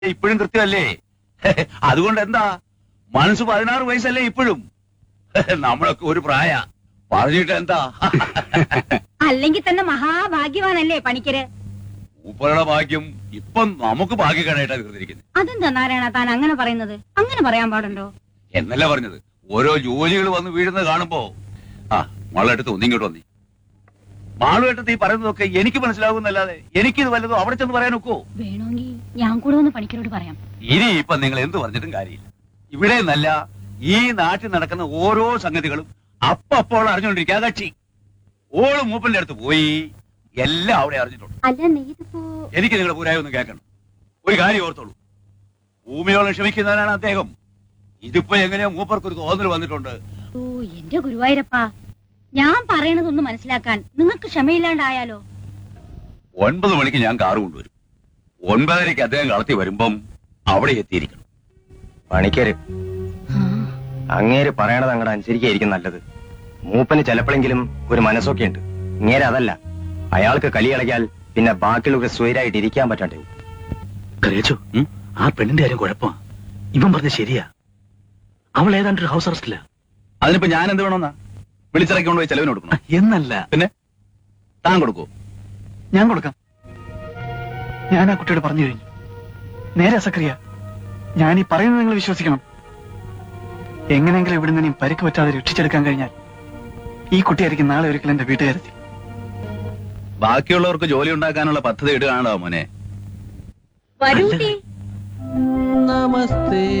ഇപ്പോഴും കൃത്യമല്ലേ അതുകൊണ്ട് എന്താ മനസ്സ് പതിനാറ് വയസ്സല്ലേ ഇപ്പോഴും നമ്മളൊക്കെ ഒരു പ്രായ പറഞ്ഞിട്ട് എന്താ അല്ലെങ്കിൽ തന്നെ മഹാഭാഗ്യവാനല്ലേ പണിക്കര് മൂപ്പരുടെ ഭാഗ്യം ഇപ്പം നമുക്ക് ഭാഗ്യക്കണായിട്ടാ തീർന്നിരിക്കുന്നത് അതെന്താ നാരായണ താൻ അങ്ങനെ പറയുന്നത് അങ്ങനെ പറയാൻ പാടുണ്ടോ എന്നല്ല പറഞ്ഞത് ഓരോ ജോലികൾ വന്ന് വീഴുന്നത് കാണുമ്പോ ആ മാളെടുത്ത് ഒന്നിങ്ങോട്ട് വന്നി മാളുവേട്ടത്ത് ഈ പറയുന്നതൊക്കെ എനിക്ക് മനസ്സിലാകുന്നല്ലാതെ എനിക്കിത് വല്ലതും അവിടെ ചെന്ന് പറയാൻ ഒക്കോ വേണമെങ്കിൽ ഞാൻ കൂടെ ഒന്ന് പണിക്കരോട് പറയാം ഇനി ഇപ്പൊ നിങ്ങൾ എന്ത് പറഞ്ഞിട്ടും കാര്യമില്ല ഇവിടെ നല്ല ഈ നാട്ടിൽ നടക്കുന്ന ഓരോ സംഗതികളും അപ്പപ്പോൾ അറിഞ്ഞുകൊണ്ടിരിക്കുക ആ കക്ഷി ഓള് മൂപ്പന്റെ അടുത്ത് പോയി എല്ലാം അവിടെ അറിഞ്ഞിട്ടുണ്ട് അല്ല നീ ഇതിപ്പോ എനിക്ക് നിങ്ങളുടെ പൂരായ ഒന്ന് കേൾക്കണം ഒരു കാര്യം ഓർത്തോളൂ ഭൂമിയോളം ക്ഷമിക്കുന്നവനാണ് അദ്ദേഹം ഇതിപ്പോ എങ്ങനെയോ മൂപ്പർക്ക് ഒരു തോന്നൽ വന്നിട്ടുണ്ട് ഓ എന്റെ ഗുരുവായൂരപ്പ ഞാൻ പറയണതൊന്ന് മനസ്സിലാക്കാൻ നിങ്ങൾക്ക് ക്ഷമയില്ലാണ്ടായാലോ ഒൻപത് മണിക്ക് ഞാൻ കാറ് കൊണ്ടുവരും ഒൻപതരയ്ക്ക് അദ്ദേഹം കളത്തി വരുമ്പം അവിടെ എത്തിയിരിക്കണം പണിക്കര് അങ്ങേര് പറയണത് അങ്ങടെ അനുസരിക്കായിരിക്കും നല്ലത് മൂപ്പന് ചിലപ്പോഴെങ്കിലും ഒരു മനസ്സൊക്കെ ഉണ്ട് ഇങ്ങേര് അതല്ല അയാൾക്ക് കലി കളിക്കാൽ പിന്നെ ബാക്കിയുള്ളവർക്ക് സ്വൈരായിട്ട് ഇരിക്കാൻ പറ്റാണ്ടേ കറിയച്ചോ ഉം? ആ പെണ്ണിന്റെ കാര്യം കുഴപ്പമാ ഇവൻ പറഞ്ഞ ശരിയാ അവൾ ഏതാണ്ട് ഒരു ഹൗസ് അറസ്റ്റില്ല അതിനിപ്പോ ഞാൻ എന്ത് വേണമെന്നാ വിളിച്ചിറക്കി കൊണ്ടുപോയി ചെലവിന് കൊടുക്കണം എന്നല്ല പിന്നെ താൻ കൊടുക്കൂ ഞാൻ കൊടുക്കാം ഞാൻ ആ കുട്ടിയോട് പറഞ്ഞു കഴിഞ്ഞു നേരെ സക്രിയ ഞാൻ ഈ പറയുന്നത് നിങ്ങൾ വിശ്വസിക്കണം എങ്ങനെയെങ്കിലും ഇവിടെ നിന്ന് പരിക്ക് പറ്റാതെ രക്ഷിച്ചെടുക്കാൻ കഴിഞ്ഞാൽ ഈ കുട്ടിയായിരിക്കും നാളെ ഒരിക്കലും എന്റെ വീട്ടുകാരെത്തി ബാക്കിയുള്ളവർക്ക് ജോലി ഉണ്ടാക്കാനുള്ള പദ്ധതി ഇടുകയാണോ മോനെ വരൂട്ടി നമസ്തേ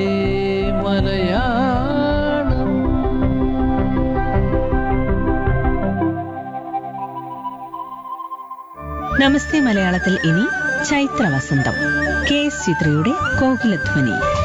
മലയാളം നമസ്തേ മലയാളത്തിൽ ഇനി ചൈത്ര വസന്തം കെ എസ് ചിത്രയുടെ കോകിലധ്വനി